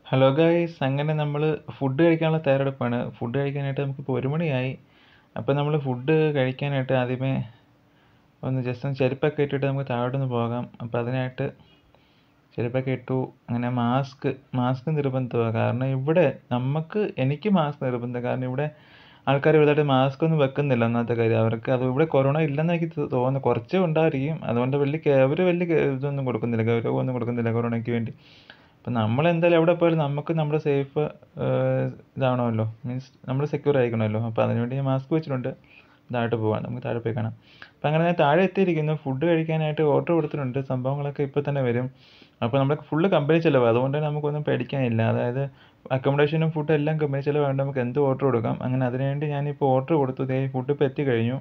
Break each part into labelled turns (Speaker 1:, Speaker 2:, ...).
Speaker 1: hello guys അങ്ങനെ നമ്മൾ food കഴിക്കാനുള്ള തയ്യാറെടുപ്പാണ് ഫുഡ് കഴിക്കാനായിട്ട് നമുക്കിപ്പോൾ ഒരു മണിയായി അപ്പോൾ നമ്മൾ ഫുഡ് കഴിക്കാനായിട്ട് ആദ്യമേ ഒന്ന് ജസ്റ്റ് ഒന്ന് ചെരുപ്പൊക്കെ ഇട്ടിട്ട് നമുക്ക് താഴോട്ടൊന്ന് പോകാം അപ്പോൾ അതിനായിട്ട് ചെരുപ്പൊക്കെ ഇട്ടു അങ്ങനെ മാസ്ക് മാസ്ക് നിർബന്ധമാണ് കാരണം ഇവിടെ നമുക്ക് എനിക്ക് മാസ്ക് നിർബന്ധം കാരണം ഇവിടെ ആൾക്കാർ വലുതായിട്ട് മാസ്ക് ഒന്നും വെക്കുന്നില്ല ഒന്നാമത്തെ കാര്യം അവർക്ക് അത് ഇവിടെ കൊറോണ ഇല്ലെന്ന് എനിക്ക് തോന്നുന്നു കുറച്ചേ ഉണ്ടായിരിക്കും അതുകൊണ്ട് വലിയ കെ- അവർ വലിയ കെ- ഇതൊന്നും കൊടുക്കുന്നില്ല ഗൗരവമൊന്നും കൊടുക്കുന്നില്ല കൊറോണയ്ക്ക് വേണ്ടി അപ്പം നമ്മൾ എന്തായാലും എവിടെ പോയാലും നമുക്ക് നമ്മുടെ സേഫ് ഇതാവണമല്ലോ മീൻസ് നമ്മൾ സെക്യൂർ ആയിരിക്കണമല്ലോ അപ്പോൾ അതിനുവേണ്ടി ഞാൻ മാസ്ക് വെച്ചിട്ടുണ്ട് താഴോട്ട് പോകാം നമുക്ക് താഴെ പോയി കാണാം അപ്പം അങ്ങനെ ഞാൻ താഴെ എത്തിയിരിക്കുന്നു ഫുഡ് കഴിക്കാനായിട്ട് ഓർഡർ കൊടുത്തിട്ടുണ്ട് സംഭവങ്ങളൊക്കെ ഇപ്പോൾ തന്നെ വരും അപ്പോൾ നമ്മുടെ ഫുള്ള് കമ്പനി ചിലവ് അതുകൊണ്ട് തന്നെ നമുക്കൊന്നും പേടിക്കാനില്ല അതായത് അക്കോമഡേഷനും ഫുഡും എല്ലാം കമ്പനി ചിലവായതുകൊണ്ട് നമുക്ക് എന്ത് ഓർഡർ കൊടുക്കാം അങ്ങനെ അതിനുവേണ്ടി ഞാനിപ്പോൾ ഓർഡർ കൊടുത്തു ദേ ഫുഡ് ഇപ്പോൾ എത്തിക്കഴിഞ്ഞു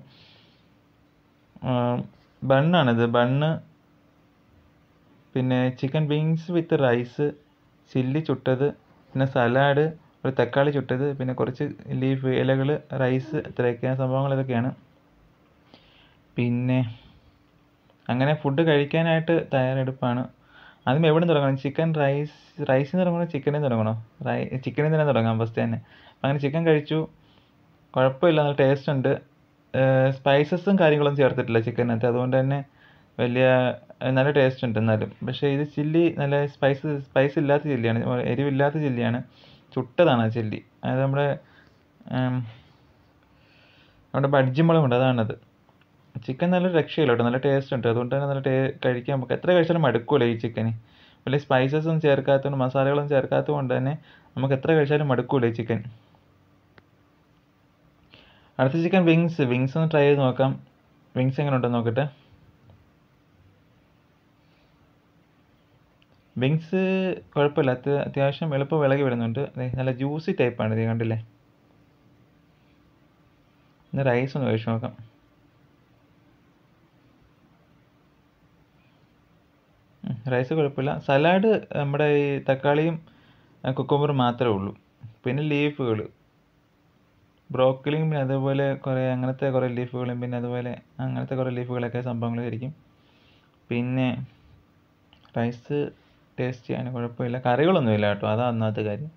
Speaker 1: ബണ്ണാണിത് ബണ്ണ് പിന്നെ chicken wings with rice chilli ചുട്ടത് പിന്നെ സലാഡ് ഒരു തക്കാളി ചുട്ടത് പിന്നെ കുറച്ച് ലീഫ് ഇലകൾ റൈസ് ഇത്രയൊക്കെയാണ് സംഭവങ്ങൾ ഇതൊക്കെയാണ് പിന്നെ അങ്ങനെ ഫുഡ് കഴിക്കാനായിട്ട് തയ്യാറെടുപ്പാണ് ആദ്യം എവിടെ നിന്ന് തുടങ്ങണം ചിക്കൻ റൈസ് റൈസിൽ നിന്ന് തുടങ്ങണോ ചിക്കനിൽ നിന്ന് തുടങ്ങണോ റൈ ചിക്കനിൽ തന്നെ തുടങ്ങാം ഫസ്റ്റ് തന്നെ അങ്ങനെ ചിക്കൻ കഴിച്ചു കുഴപ്പമില്ല നല്ല ടേസ്റ്റ് ഉണ്ട് സ്പൈസസും കാര്യങ്ങളൊന്നും ചേർത്തിട്ടില്ല ചിക്കനകത്ത് അതുകൊണ്ട് തന്നെ വലിയ ഏഹ് നല്ല ടേസ്റ്റ് ഉണ്ട് എന്നാലും പക്ഷേ ഇത് ചില്ലി നല്ല സ്പൈസ് സ്പൈസ് ഇല്ലാത്ത ചില്ലിയാണ് എരിവില്ലാത്ത ചില്ലിയാണ് ചുട്ടതാണ് ആ ചില്ലി അതായത് നമ്മുടെ ഉം, നമ്മുടെ ബഡ്ജിമുളകുണ്ട് അതാണത് ചിക്കൻ നല്ല രക്ഷയില്ല കേട്ടോ നല്ല ടേസ്റ്റ് ഉണ്ട് അതുകൊണ്ട് തന്നെ നല്ല ടേ കഴിക്കാൻ നമുക്ക് എത്ര കഴിച്ചാലും മടുക്കൂല ഈ ചിക്കന് വലിയ സ്പൈസസ് ഒന്നും ചേർക്കാത്തതുകൊണ്ട് മസാലകളൊന്നും ചേർക്കാത്തത് കൊണ്ട് തന്നെ നമുക്ക് എത്ര കഴിച്ചാലും മടുക്കൂല ഈ ചിക്കൻ അടുത്ത ചിക്കൻ വിങ്സ് വിങ്സ് ഒന്ന് ട്രൈ ചെയ്ത് നോക്കാം വിങ്സ് എങ്ങനെ ഉണ്ടെന്ന് നോക്കട്ടെ വിങ്സ് കുഴപ്പമില്ല അത്യ- അത്യാവശ്യം എളുപ്പം വിളകി വരുന്നുണ്ട് ദേ നല്ല ജ്യൂസി ടൈപ്പാണ് ഇത് കണ്ടില്ലേ ഇന്ന് റൈസ് ഒന്ന് കഴിച്ചു നോക്കാം റൈസ് കുഴപ്പമില്ല സലാഡ് നമ്മുടെ ഈ തക്കാളിയും കുക്കുമ്പറും മാത്രമേ ഉള്ളൂ പിന്നെ ലീഫുകൾ ബ്രോക്കലിയും പിന്നെ അതുപോലെ കുറേ അങ്ങനത്തെ കുറേ ലീഫുകളും പിന്നെ അതുപോലെ അങ്ങനത്തെ കുറേ ലീഫുകളൊക്കെ സംഭവങ്ങളായിരിക്കും പിന്നെ റൈസ് ടേസ്റ്റ് ചെയ്യാൻ കുഴപ്പമില്ല കറികളൊന്നുമില്ല കേട്ടോ അതാ ഒന്നാമത്തെ കാര്യം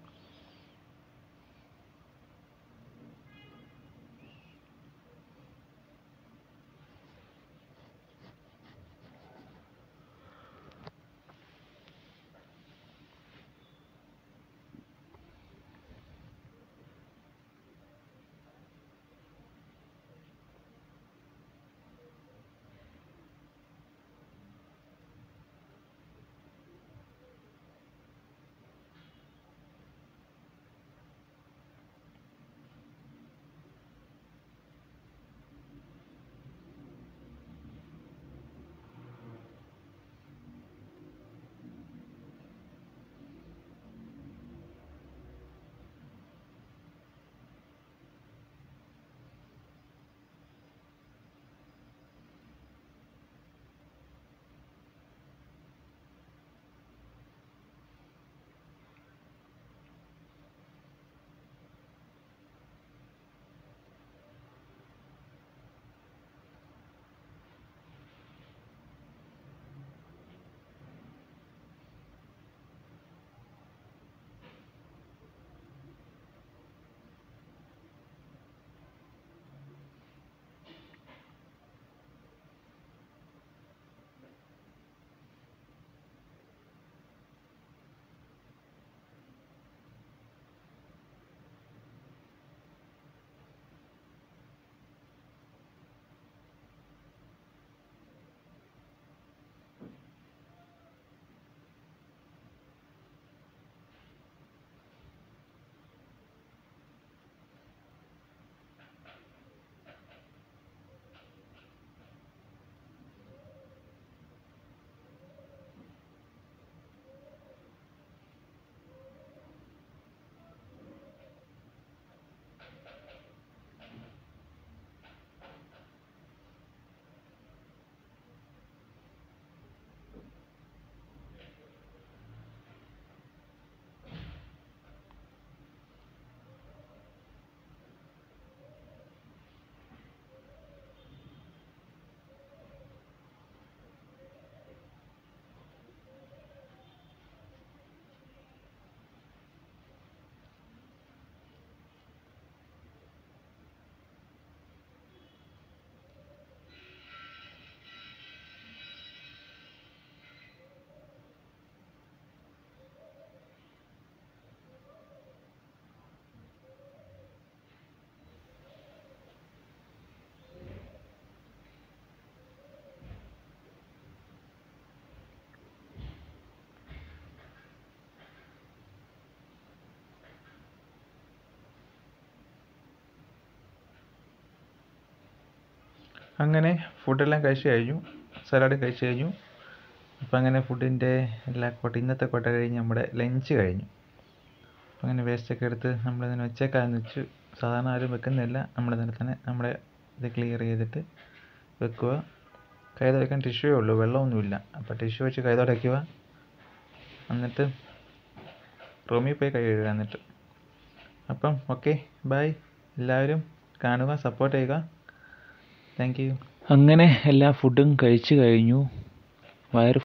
Speaker 1: അങ്ങനെ ഫുഡെല്ലാം കഴിച്ച് കഴിഞ്ഞു സലാഡ് കഴിച്ച് കഴിഞ്ഞു അപ്പം അങ്ങനെ ഫുഡിൻ്റെ എല്ലാ കോട്ട ഇന്നത്തെ കോട്ട കഴിഞ്ഞ് നമ്മുടെ ലഞ്ച് കഴിഞ്ഞു അപ്പം അങ്ങനെ വേസ്റ്റൊക്കെ എടുത്ത് നമ്മളിതിനെ വെച്ചേക്കാമെന്ന് വെച്ചു സാധാരണ ആരും വെക്കുന്നില്ല നമ്മളിതിനെ തന്നെ നമ്മുടെ ഇത് ക്ലിയർ ചെയ്തിട്ട് വെക്കുക കൈ തുടയ്ക്കാൻ ടിഷ്യൂവേ ഉള്ളൂ വെള്ളമൊന്നുമില്ല അപ്പോൾ ടിഷ്യൂ വെച്ച് കൈ തുടയ്ക്കുക എന്നിട്ട് റൂമിൽ പോയി കൈ കഴുകുക എന്നിട്ട് അപ്പം ഓക്കെ ബൈ എല്ലാവരും കാണുക സപ്പോർട്ട് ചെയ്യുക താങ്ക് യു അങ്ങനെ എല്ലാ ഫുഡും കഴിച്ചു കഴിഞ്ഞു വയറ്